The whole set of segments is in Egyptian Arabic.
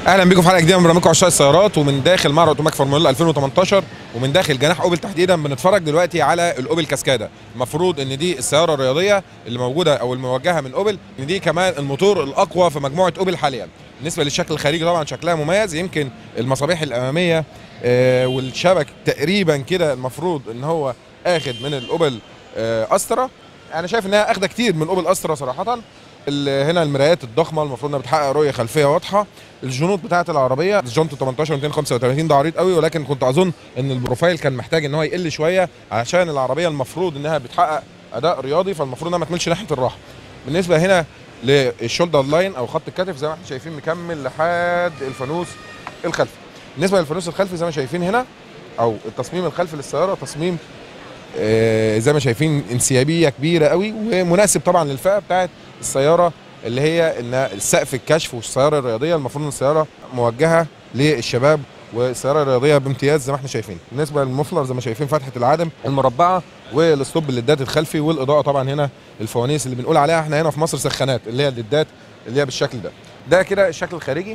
اهلا بيكم في حلقه جديده من برنامجكم عشاق السيارات ومن داخل معرض اوتوماك فورمولا 2018 ومن داخل جناح اوبل تحديدا بنتفرج دلوقتي على الاوبل كاسكادا المفروض ان دي السياره الرياضيه اللي موجوده او الموجهه من اوبل ان دي كمان الموتور الاقوى في مجموعه اوبل حاليا بالنسبه للشكل الخارجي طبعا شكلها مميز يمكن المصابيح الاماميه آه، والشبك تقريبا كده المفروض ان هو اخد من الاوبل آه، استرا انا شايف انها اخده كتير من اوبل استرا صراحه ال- هنا المرايات الضخمه المفروض انها بتحقق رؤيه خلفيه واضحه الجنوط بتاعه العربيه جونت 18 235 ده عريض قوي ولكن كنت اظن ان البروفايل كان محتاج ان هو يقل شويه عشان العربيه المفروض انها بتحقق اداء رياضي فالمفروض انها ما تميلش ناحيه الراحه بالنسبه هنا للشولدر لاين او خط الكتف زي ما احنا شايفين مكمل لحد الفانوس الخلفي بالنسبه للفانوس الخلفي زي ما شايفين هنا او التصميم الخلفي للسياره تصميم آه، زي ما شايفين انسيابيه كبيره قوي ومناسب طبعا للفئه بتاعت السياره اللي هي ان السقف الكشف والسياره الرياضيه المفروض ان السياره موجهه للشباب والسياره الرياضيه بامتياز زي ما احنا شايفين بالنسبه للمفلر زي ما شايفين فتحه العدم المربعه والستوب الليدات الخلفي والاضاءه طبعا هنا الفوانيس اللي بنقول عليها احنا هنا في مصر سخانات اللي هي الليدات اللي هي بالشكل ده ده كده الشكل الخارجي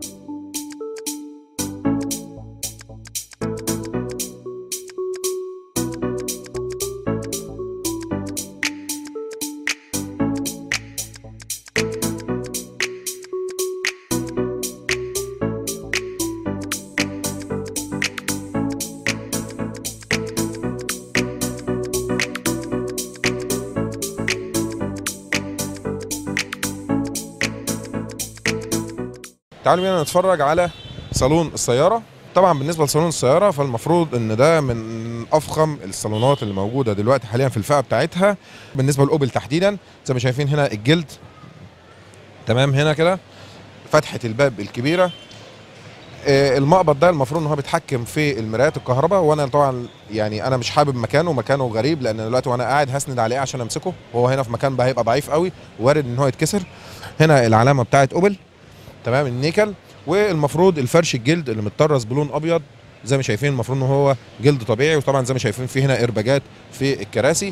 تعالوا بينا نتفرج على صالون السيارة طبعا بالنسبة لصالون السيارة فالمفروض ان ده من افخم الصالونات اللي موجودة دلوقتي حاليا في الفئة بتاعتها بالنسبة للاوبل تحديدا زي ما شايفين هنا الجلد تمام هنا كده فتحة الباب الكبيرة آه، المقبض ده المفروض ان هو بيتحكم في المرايات الكهرباء وانا طبعا يعني انا مش حابب مكانه مكانه غريب لان دلوقتي وانا قاعد هسند عليه عشان امسكه وهو هنا في مكان بقى هيبقى ضعيف قوي وارد ان هو يتكسر هنا العلامه بتاعت اوبل تمام النيكل والمفروض الفرش الجلد اللي متطرز بلون ابيض زي ما شايفين المفروض ان هو جلد طبيعي وطبعا زي ما شايفين في هنا ارباجات في الكراسي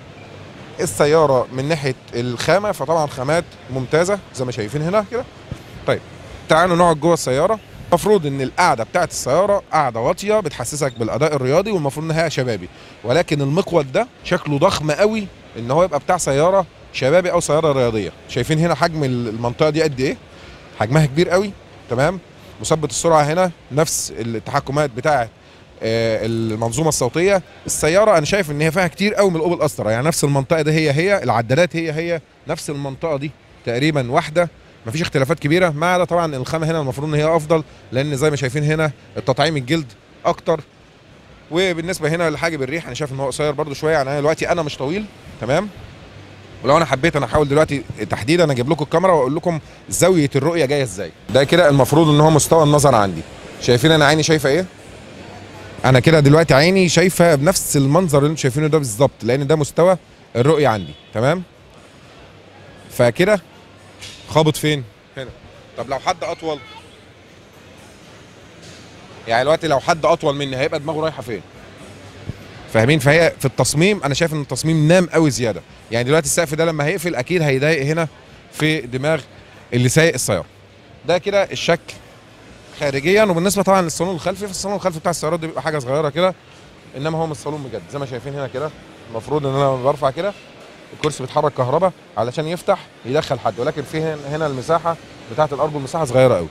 السياره من ناحيه الخامه فطبعا خامات ممتازه زي ما شايفين هنا كده طيب تعالوا نقعد جوه السياره المفروض ان القعده بتاعت السياره قعده واطيه بتحسسك بالاداء الرياضي والمفروض انها شبابي ولكن المقود ده شكله ضخم قوي ان هو يبقى بتاع سياره شبابي او سياره رياضيه شايفين هنا حجم المنطقه دي قد ايه حجمها كبير قوي تمام مثبت السرعه هنا نفس التحكمات بتاعه آه، المنظومه الصوتيه السياره انا شايف ان هي فيها كتير قوي من الاوبل استرا يعني نفس المنطقه دي هي هي العدادات هي هي نفس المنطقه دي تقريبا واحده مفيش اختلافات كبيره ما عدا طبعا الخامه هنا المفروض ان هي افضل لان زي ما شايفين هنا التطعيم الجلد اكتر وبالنسبه هنا لحاجب الريح انا شايف ان هو قصير برده شويه يعني انا دلوقتي انا مش طويل تمام ولو انا حبيت انا احاول دلوقتي تحديدا اجيب لكم الكاميرا واقول لكم زاويه الرؤيه جايه ازاي ده كده المفروض ان هو مستوى النظر عندي شايفين انا عيني شايفه ايه انا كده دلوقتي عيني شايفه بنفس المنظر اللي انتم شايفينه ده بالظبط لان ده مستوى الرؤيه عندي تمام فكده خابط فين هنا طب لو حد اطول يعني دلوقتي لو حد اطول مني هيبقى دماغه رايحه فين فاهمين فهي في التصميم انا شايف ان التصميم نام قوي زياده يعني دلوقتي السقف ده لما هيقفل اكيد هيضايق هنا في دماغ اللي سايق السياره ده كده الشكل خارجيا وبالنسبه طبعا للصالون الخلفي فالصالون الخلفي بتاع السيارات ده بيبقى حاجه صغيره كده انما هو مش صالون بجد زي ما شايفين هنا كده المفروض ان انا لما برفع كده الكرسي بيتحرك كهرباء علشان يفتح يدخل حد ولكن في هنا- هنا المساحه بتاعه الارجل مساحه صغيره قوي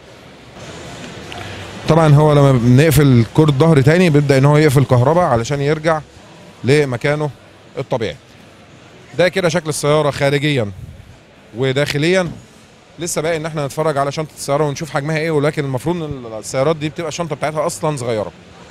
طبعا هو لما بنقفل كرة ظهر تاني بيبدا ان هو يقفل كهرباء علشان يرجع لمكانه الطبيعي ده كده شكل السياره خارجيا وداخليا لسه باقي ان احنا نتفرج على شنطه السياره ونشوف حجمها ايه ولكن المفروض ان السيارات دي بتبقى الشنطه بتاعتها اصلا صغيره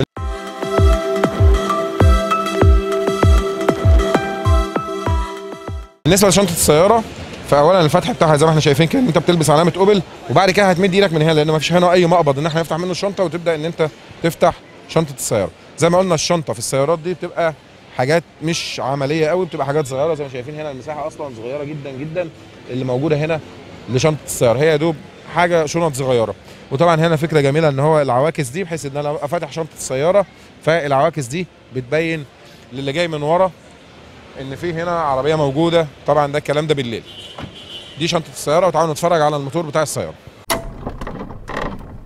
بالنسبه لشنطه السياره فاولا الفتح بتاعها زي ما احنا شايفين كده إن انت بتلبس علامه اوبل وبعد كده هتمد ايدك من هنا لان ما فيش هنا اي مقبض ان احنا نفتح منه الشنطه وتبدا ان انت تفتح شنطه السياره زي ما قلنا الشنطه في السيارات دي بتبقى حاجات مش عمليه قوي بتبقى حاجات صغيره زي ما شايفين هنا المساحه اصلا صغيره جدا جدا اللي موجوده هنا لشنطه السياره هي يا دوب حاجه شنط صغيره وطبعا هنا فكره جميله ان هو العواكس دي بحيث ان انا ابقى فاتح شنطه السياره فالعواكس دي بتبين للي جاي من ورا ان في هنا عربيه موجوده طبعا ده الكلام ده بالليل دي شنطه السياره وتعالوا نتفرج على الموتور بتاع السياره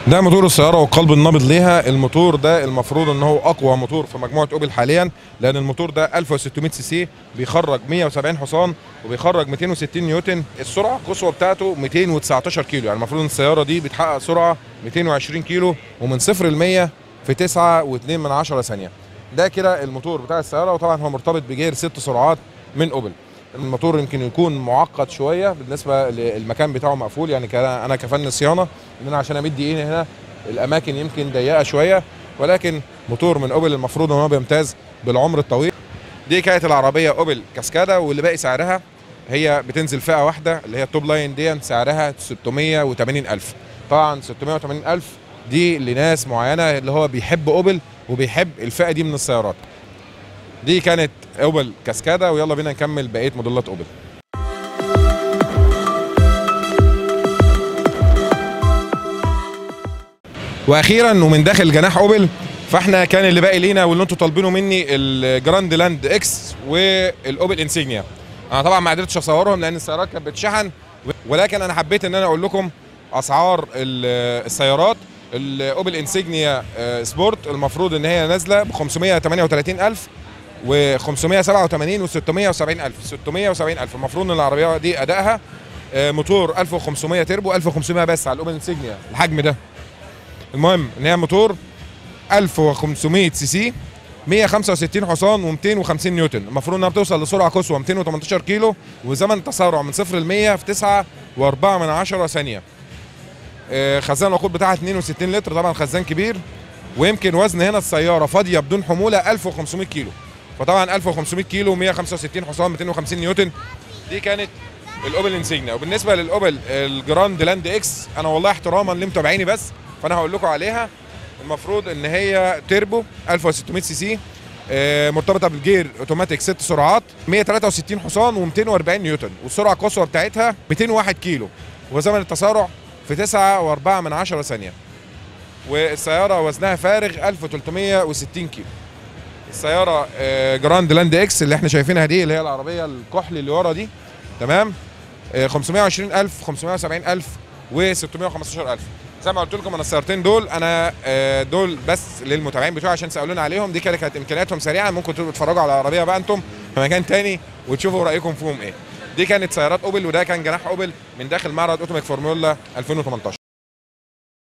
ده موتور السياره والقلب النابض ليها الموتور ده المفروض ان هو اقوى موتور في مجموعه اوبل حاليا لان الموتور ده 1600 سي سي بيخرج 170 حصان وبيخرج 260 نيوتن السرعه القصوى بتاعته 219 كيلو يعني المفروض ان السياره دي بتحقق سرعه 220 كيلو ومن صفر ل 100 في 9.2 من 10 ثانيه ده كده الموتور بتاع السياره وطبعا هو مرتبط بجير ست سرعات من اوبل الموتور يمكن يكون معقد شويه بالنسبه للمكان بتاعه مقفول يعني انا كفن صيانه ان انا عشان امد ايدي هنا الاماكن يمكن ضيقه شويه ولكن موتور من اوبل المفروض ان هو بيمتاز بالعمر الطويل دي كانت العربيه اوبل كاسكادا واللي باقي سعرها هي بتنزل فئه واحده اللي هي التوب لاين دي سعرها 680000 طبعا 680000 دي لناس معينه اللي هو بيحب اوبل وبيحب الفئه دي من السيارات دي كانت اوبل كاسكادا ويلا بينا نكمل بقيه موديلات اوبل واخيرا ومن داخل جناح اوبل فاحنا كان اللي باقي لينا واللي انتوا طالبينه مني الجراند لاند اكس والاوبل انسيجنيا انا طبعا ما قدرتش اصورهم لان السيارات كانت بتشحن ولكن انا حبيت ان انا اقول لكم اسعار السيارات الاوبل انسيجنيا سبورت المفروض ان هي نازله ب 538000 و 587 و 670000 670000 المفروض ان العربيه دي ادائها موتور 1500 تربو 1500 بس على الاوبن انسيجنيا الحجم ده المهم ان هي موتور 1500 سي سي 165 حصان و250 نيوتن المفروض انها بتوصل لسرعه قصوى 218 كيلو وزمن تسارع من 0 ل 100 في 9 و4 من 10 ثانيه خزان الوقود بتاعها 62 لتر طبعا خزان كبير ويمكن وزن هنا السياره فاضيه بدون حموله 1500 كيلو فطبعا 1500 كيلو 165 حصان 250 نيوتن دي كانت الاوبل انسيجنا وبالنسبه للاوبل الجراند لاند اكس انا والله احتراما لمتابعيني بس فانا هقول لكم عليها المفروض ان هي تيربو 1600 سي سي مرتبطه بالجير اوتوماتيك ست سرعات 163 حصان و240 نيوتن والسرعه القصوى بتاعتها 201 كيلو وزمن التسارع في 9 و4 من 10 ثانيه والسياره وزنها فارغ 1360 كيلو السياره جراند لاند اكس اللي احنا شايفينها دي اللي هي العربيه الكحل اللي ورا دي تمام 520000 570000 و615000 زي ما قلت لكم انا السيارتين دول انا دول بس للمتابعين بتوعي عشان سالونا عليهم دي كانت امكانياتهم سريعه ممكن تتفرجوا على العربيه بقى انتم في مكان تاني وتشوفوا رايكم فيهم ايه دي كانت سيارات اوبل وده كان جناح اوبل من داخل معرض اوتوميك فورمولا 2018